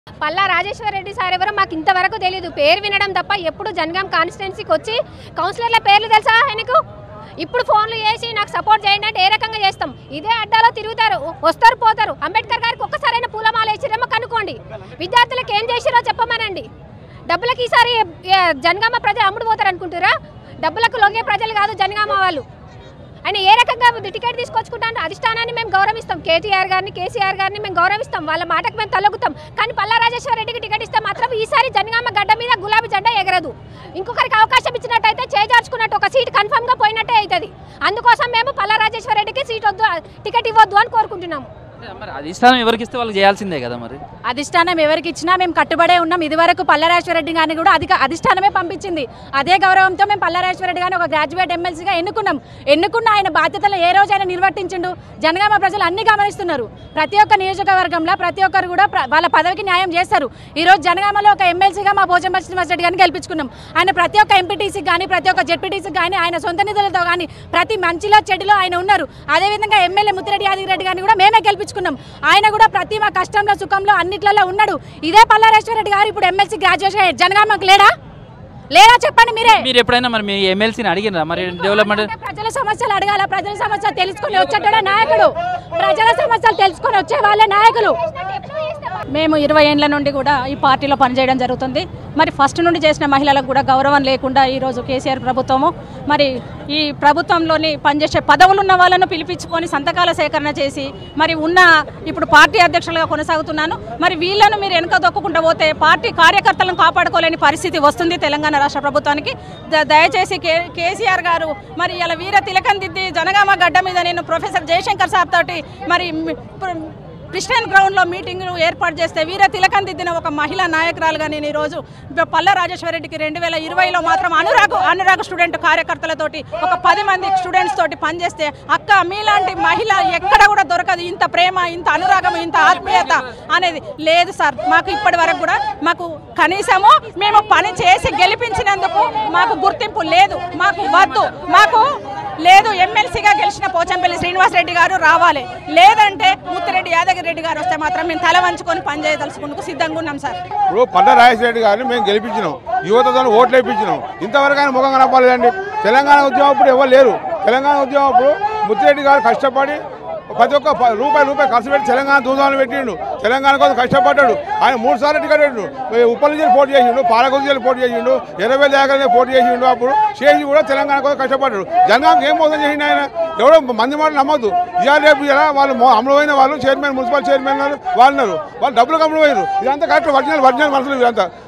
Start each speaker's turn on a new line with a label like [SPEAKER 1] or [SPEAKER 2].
[SPEAKER 1] Palla Rajeshwara Reddy sir ఎవరో మాకు ఇంతవరకు తెలియదు పేరు వినడం తప్ప ఎప్పుడు జనగాం కాన్స్టిట్యున్సీకి వచ్చి కౌన్సిలర్ల పేర్లు తెలుసా ఆయనకు ఇప్పుడు ఫోన్లు చేసి నాకు సపోర్ట్ చేయండి అంటే ఏ రకంగా చేస్తాం ఇదే అడ్డాలో తిరుగుతారు వస్తారు పోతారు అంబేద్కర్ గారికి ఒక్కసారైనా పూలమాల వేసిరేమో కనుక్కోండి విద్యార్థులకు ఏం చేసిరో చెప్పమనండి డబ్బులకి ఈసారి ఏ, జనగామ ప్రజలు అమ్ముడు పోతారు అనుకుంటారా డబ్బులకు లొంగే ప్రజలు కాదు జనగామ వాళ్ళు ఆయన ఏ రకంగా టికెట్ తీసుకొచ్చుకుంటాను అధిష్టానాన్ని మేము గౌరవిస్తాం కేటీఆర్ గారిని కేసీఆర్ గారిని మేము గౌరవిస్తాం వాళ్ళ మాటకు మేము తొలగుతాం కానీ పల్లా రాజేశ్వర రెడ్డికి టికెట్ ఇస్తే మాత్రం ఈసారి జనగామ గడ్డ మీద గులాబీ జెండా ఎగరదు ఇంకొకరికి అవకాశం ఇచ్చినట్టయితే చేజార్చుకున్నట్టు ఒక సీట్ కన్ఫర్మ్ గా పోయినట్టే అవుతుంది అందుకోసం మేము పల్లా రాజేశ్వర రెడ్డికి సీట్ వద్దు టికెట్ ఇవ్వద్దు అని కోరుకుంటున్నాము
[SPEAKER 2] అంటే మరి అధిష్టానం ఎవరికి ఇస్తే వాళ్ళు చేయాల్సిందే కదా మరి
[SPEAKER 3] అధిష్టానం ఎవరికి ఇచ్చినా మేము కట్టుబడే ఉన్నాం ఇదివరకు పల్లరాజేశ్వరరెడ్డి గారిని కూడా అధిక అధిష్టానమే పంపించింది అదే గౌరవంతో మేము పల్లరాజేశ్వరరెడ్డి గారిని ఒక గ్రాడ్యుయేట్ ఎమ్మెల్సీగా ఎన్నుకున్నాం ఎన్నుకున్న ఆయన బాధ్యతలు ఏ రోజు ఆయన నిర్వర్తించిండు జనగామ ప్రజలు అన్ని గమనిస్తున్నారు ప్రతి ఒక్క నియోజకవర్గంలో ప్రతి ఒక్కరు కూడా ప్ర- వాళ్ళ పదవికి న్యాయం చేస్తారు ఈ రోజు జనగామలో ఒక ఎమ్మెల్సీగా మా భోజన శ్రీనివాసరెడ్డి గారిని గెలిపించుకున్నాం ఆయన ప్రతి ఒక్క ఎంపీటీసీకి కానీ ప్రతి ఒక్క జెడ్పీటీసీకి కానీ ఆయన సొంత నిధులతో కానీ ప్రతి మంచిలో చెడులో ఆయన ఉన్నారు అదేవిధంగా ఎమ్మెల్యే ముత్తిరెడ్డి యాదగిరెడ్డి గారిని కూడా మేమే గెలిపించుకున్నాం ఆయన కూడా ప్రతి మా కష్టంలో సుఖంలో అన్నిట్లలో ఉన్నాడు ఇదే పల్లారేశ్వరరెడ్డి గారు ఇప్పుడు ఎమ్మెల్సీ గ్రాడ్యుయేషన్ జనగామకు లేడా లేడా చెప్పండి మీరే
[SPEAKER 2] మీరు ఎప్పుడైనా మరి మీ ఎమ్మెల్సీని అడిగినరా మరి డెవలప్మెంట్
[SPEAKER 3] అంటే ప్రజల సమస్యలు అడగాల ప్రజల సమస్యలు తెలుసుకొని వచ్చేటోడే నాయకుడు ప్రజల సమస్యలు తెలుసుకొని వచ్చే వాళ్ళే నాయకులు మేము ఇరవై ఏండ్ల నుండి కూడా ఈ పార్టీలో పనిచేయడం జరుగుతుంది మరి ఫస్ట్ నుండి చేసిన మహిళలకు కూడా గౌరవం లేకుండా ఈరోజు కేసీఆర్ ప్రభుత్వము మరి ఈ ప్రభుత్వంలోని పనిచేసే పదవులు ఉన్న వాళ్ళను పిలిపించుకొని సంతకాల సేకరణ చేసి మరి ఉన్న ఇప్పుడు పార్టీ అధ్యక్షులుగా కొనసాగుతున్నాను మరి వీళ్ళను మీరు వెనక దొక్కకుండా పోతే పార్టీ కార్యకర్తలను కాపాడుకోలేని పరిస్థితి వస్తుంది తెలంగాణ రాష్ట్ర ప్రభుత్వానికి ద- దయచేసి కే కేసీఆర్ గారు మరి ఇలా వీర తిలకం దిద్ది జనగామ గడ్డ మీద నేను ప్రొఫెసర్ జయశంకర్ సార్ తోటి మరి మి- ప్ర- క్రిస్టియన్ గ్రౌండ్లో మీటింగ్ ఏర్పాటు చేస్తే వీర తిలకం దిద్దిన ఒక మహిళా నాయకురాలుగా నేను ఈరోజు పల్ల రాజేశ్వరరెడ్డికి రెండు వేల ఇరవైలో మాత్రం అనురాగ్ అనురాగ్ స్టూడెంట్ కార్యకర్తలతోటి ఒక పది మంది స్టూడెంట్స్ తోటి పనిచేస్తే అక్క మీలాంటి మహిళ ఎక్కడ కూడా దొరకదు ఇంత ప్రేమ ఇంత అనురాగం ఇంత ఆత్మీయత అనేది లేదు సార్ మాకు ఇప్పటి వరకు కూడా మాకు కనీసము మేము పని చేసి గెలిపించినందుకు మాకు గుర్తింపు లేదు మాకు వద్దు మాకు లేదు ఎమ్మెల్సీగా గెలిచిన పోచంపల్లి శ్రీనివాసరెడ్డి గారు రావాలి లేదంటే ముత్తిరెడ్డి యాదగిరి రెడ్డి గారు వస్తే మాత్రం మేము తల వంచుకొని పనిచేయదలుచుకుంటూ సిద్ధంగా ఉన్నాం సార్
[SPEAKER 4] ఇప్పుడు పంట రాజశేఖర గారిని మేము గెలిపించినాం యువతతో ఓట్లు వేయించినాం ఇంతవరకు ఆయన ముఖం కనపడలేదండి తెలంగాణ ఉద్యమం అప్పుడు ఎవరు లేరు తెలంగాణ ఉద్యమం అప్పుడు ముత్తిరెడ్డి గారు కష్టపడి ప్రతి ఒక్క ప- రూపాయి రూపాయి ఖర్చు పెట్టి తెలంగాణ దూదాలను పెట్టిండు తెలంగాణ కోసం కష్టపడ్డాడు ఆయన మూడు సార్లు టికెట్ పెట్టిండు ఉప్పల్ నుంచి పోటీ చేసిండు పాలకొండ నుంచి పోటీ చేసిండు ఇరవై దగ్గర పోటీ చేసిండు అప్పుడు చేసి కూడా తెలంగాణ కోసం కష్టపడ్డాడు జనానికి ఏం మోసం చేసిండు ఆయన ఎవడో మంది మాట నమ్మద్దు ఇవాళ రేపు ఇలా వాళ్ళు మో- అమలుపోయిన వాళ్ళు చైర్మన్ మున్సిపల్ చైర్మన్ వాళ్ళు ఉన్నారు. వాళ్ళు ఉన్నారు వాళ్ళు డబ్బులు అమలుపోయినారు ఇదంతా కరెక్ట్ ఒరిజినల్ ఒరిజినల్ మనుషులు ఇదంతా